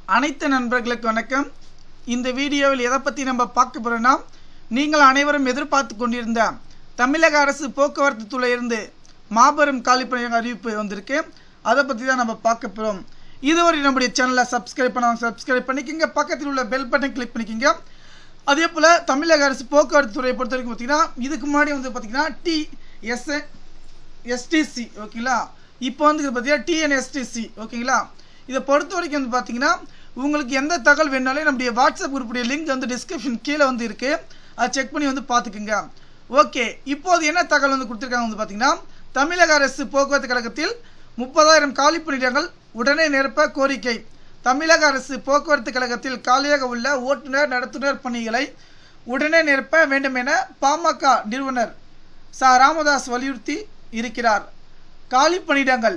அனைத்து நண்பர்களுக்கு வணக்கம் இந்த வீடியோவில் எதை பற்றி நம்ம பார்க்க போகிறோன்னா நீங்கள் அனைவரும் எதிர்பார்த்து கொண்டிருந்த தமிழக அரசு போக்குவரத்து துறையிலிருந்து மாபெரும் காலிப்பணியாக அறிவிப்பு வந்திருக்கு அதை பற்றி தான் நம்ம பார்க்க போகிறோம் இதுவரை நம்முடைய சேனலை சப்ஸ்கிரைப் பண்ணாங்க சப்ஸ்கிரைப் பண்ணிக்கோங்க பக்கத்தில் உள்ள பெல் பட்டன் கிளிக் பண்ணிக்கோங்க அதே போல் தமிழக அரசு போக்குவரத்து துறையை பொறுத்த வரைக்கும் பார்த்தீங்கன்னா இதுக்கு முன்னாடி வந்து பார்த்தீங்கன்னா டிஎஸ் எஸ்டிசி ஓகேங்களா இப்போ வந்து இது பார்த்தீங்கன்னா டிஎன்எஸ்டிசி ஓகேங்களா இதை பொறுத்த வரைக்கும் வந்து பார்த்தீங்கன்னா உங்களுக்கு எந்த தகவல் வேணாலும் நம்முடைய வாட்ஸ்அப் குரூப்புடைய லிங்க் வந்து டிஸ்கிரிப்ஷன் கீழே வந்து இருக்குது அதை செக் பண்ணி வந்து பார்த்துக்குங்க ஓகே இப்போது என்ன தகவல் வந்து கொடுத்துருக்காங்க வந்து பார்த்தீங்கன்னா தமிழக அரசு போக்குவரத்து கழகத்தில் முப்பதாயிரம் காலி பணியிடங்கள் உடனே நிரப்ப கோரிக்கை தமிழக அரசு போக்குவரத்து கழகத்தில் காலியாக உள்ள ஓட்டுநர் நடத்துனர் பணிகளை உடனே நிரப்ப வேண்டும் என பாமக நிறுவனர் ச ராமதாஸ் வலியுறுத்தி இருக்கிறார் காலி பணியிடங்கள்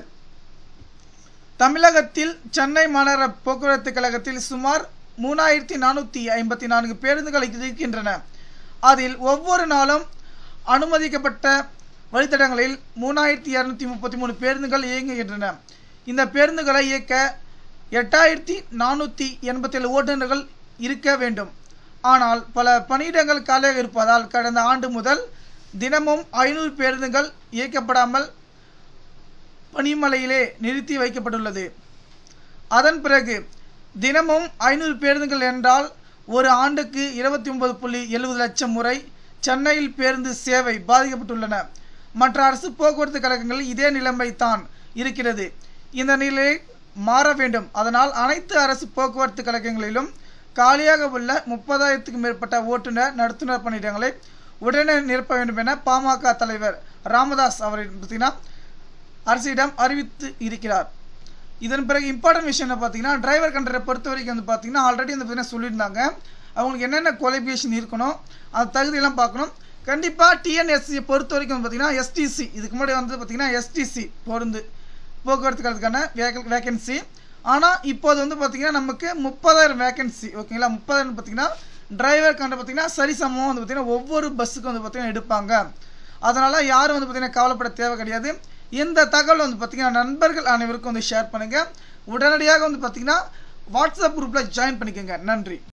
தமிழகத்தில் சென்னை மாநகர போக்குவரத்து கழகத்தில் சுமார் மூணாயிரத்தி நானூற்றி ஐம்பத்தி நான்கு பேருந்துகள் இருக்கின்றன அதில் ஒவ்வொரு நாளும் அனுமதிக்கப்பட்ட வழித்தடங்களில் மூணாயிரத்தி இரநூத்தி முப்பத்தி மூணு பேருந்துகள் இயங்குகின்றன இந்த பேருந்துகளை இயக்க எட்டாயிரத்தி நானூற்றி எண்பத்தேழு ஓட்டுநர்கள் இருக்க வேண்டும் ஆனால் பல பணியிடங்கள் காலியாக இருப்பதால் கடந்த ஆண்டு முதல் தினமும் ஐநூறு பேருந்துகள் இயக்கப்படாமல் பனிமலையிலே நிறுத்தி வைக்கப்பட்டுள்ளது அதன் பிறகு தினமும் ஐநூறு பேருந்துகள் என்றால் ஒரு ஆண்டுக்கு இருபத்தி ஒன்பது புள்ளி எழுபது லட்சம் முறை சென்னையில் பேருந்து சேவை பாதிக்கப்பட்டுள்ளன மற்ற அரசு போக்குவரத்து கழகங்களில் இதே நிலைமை தான் இருக்கிறது இந்த நிலை மாற வேண்டும் அதனால் அனைத்து அரசு போக்குவரத்து கழகங்களிலும் காலியாக உள்ள முப்பதாயிரத்துக்கும் மேற்பட்ட ஓட்டுநர் நடத்துனர் பணியிடங்களை உடனே நிரப்ப வேண்டும் என பாமக தலைவர் ராமதாஸ் அவரை பார்த்தீங்கன்னா அரசிடம் அறிவித்து இருக்கிறார் இதன் பிறகு இம்பார்ட்டன்ட் விஷயம் என்ன பார்த்தீங்கன்னா டிரைவர் கண்டரை பொறுத்த வரைக்கும் வந்து பார்த்தீங்கன்னா ஆல்ரெடி வந்து பார்த்தீங்கன்னா சொல்லியிருந்தாங்க அவங்களுக்கு என்னென்ன குவாலிஃபிகேஷன் இருக்கணும் அது தகுதியெல்லாம் பார்க்கணும் கண்டிப்பாக டிஎன்எஸ்சியை பொறுத்த வரைக்கும் வந்து பார்த்தீங்கன்னா எஸ்டிசி இதுக்கு முன்னாடி வந்து பார்த்தீங்கன்னா எஸ்டிசி பொருந்து போக்குவரத்து கழகத்துக்கான வேக வேகன்சி ஆனால் இப்போது வந்து பார்த்தீங்கன்னா நமக்கு முப்பதாயிரம் வேகன்சி ஓகேங்களா முப்பதாயிரம் பார்த்தீங்கன்னா டிரைவர் கண்ட பார்த்தீங்கன்னா சரிசமமாக வந்து பார்த்தீங்கன்னா ஒவ்வொரு பஸ்ஸுக்கும் வந்து பார்த்தீங்கன்னா எடுப்பாங்க அதனால் யாரும் வந்து பார்த்தீங்கன்னா கவலைப்பட தேவை கிடையாது இந்த தகவல் வந்து பார்த்தீங்கன்னா நண்பர்கள் அனைவருக்கும் வந்து ஷேர் பண்ணுங்கள் உடனடியாக வந்து பார்த்தீங்கன்னா வாட்ஸ்அப் குரூப்பில் ஜாயின் பண்ணிக்கோங்க நன்றி